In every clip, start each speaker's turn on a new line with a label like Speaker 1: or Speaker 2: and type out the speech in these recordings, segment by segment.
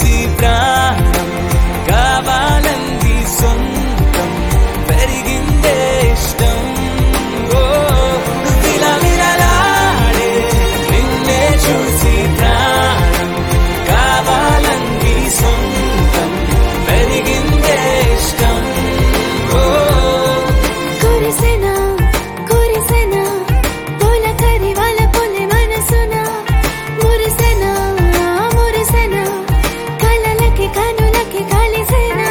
Speaker 1: చూసి ప్రాణం కావాలంది సొంతం పెరిగిందే ఇష్టం ఓ విలవిలలాడే నిన్నే చూసి ప్రాణం కావాలంది సొంతం పెరిగిందే ఇష్టం ఓ
Speaker 2: కురిసెనా కురిసెనా తొలకరి వాళ్ళ పొలి మనసున మురిసెనా మురిసెనా కలలకి కనులకి కలిసెనా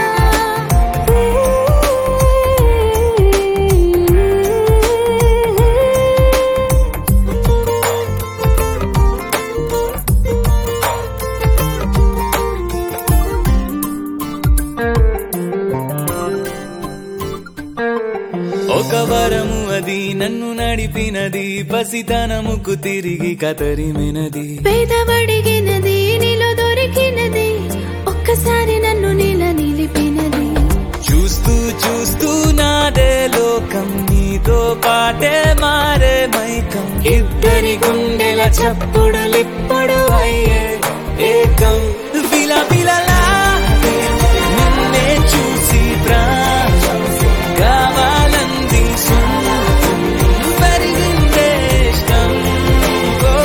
Speaker 1: ఒక వరము అది నన్ను నడిపినది పసితనముకు తిరిగి కతరిమినది
Speaker 2: పేదవడిగినది నీలో దొరికినది ఒక్కసారి నన్ను నీల నిలిపినది
Speaker 1: చూస్తూ చూస్తూ నాదే లోకం నీతో పాటే మారే మైకం ఇద్దరి గుండెల చప్పుడులిప్పుడు అయ్యే ఏకం విల విలలాడే నిన్నే చూసి ప్రాణం కావాలంది సొంతం పెరిగిందే ఇష్టం ఓ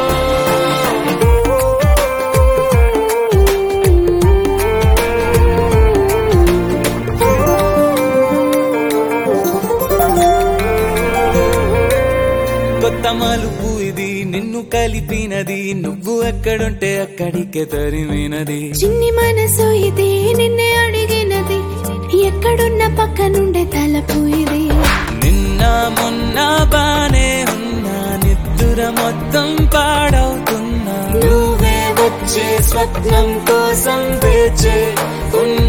Speaker 1: కొత్త మలుపు ఇది నిన్ను కలిపినది నువ్వు ఎక్కడుంటే అక్కడికే తరిమినది
Speaker 2: చిన్ని మనసు ఇది నిన్నే అడిగినది ఎక్కడున్న పక్క నుండే తలపు ఇది
Speaker 1: నిన్న మొన్న బానే ఉన్నా నిద్దుర మొత్తం పాడవుతున్నా నువ్వే వచ్చే స్వప్నం కోసం వేచే ఉన్న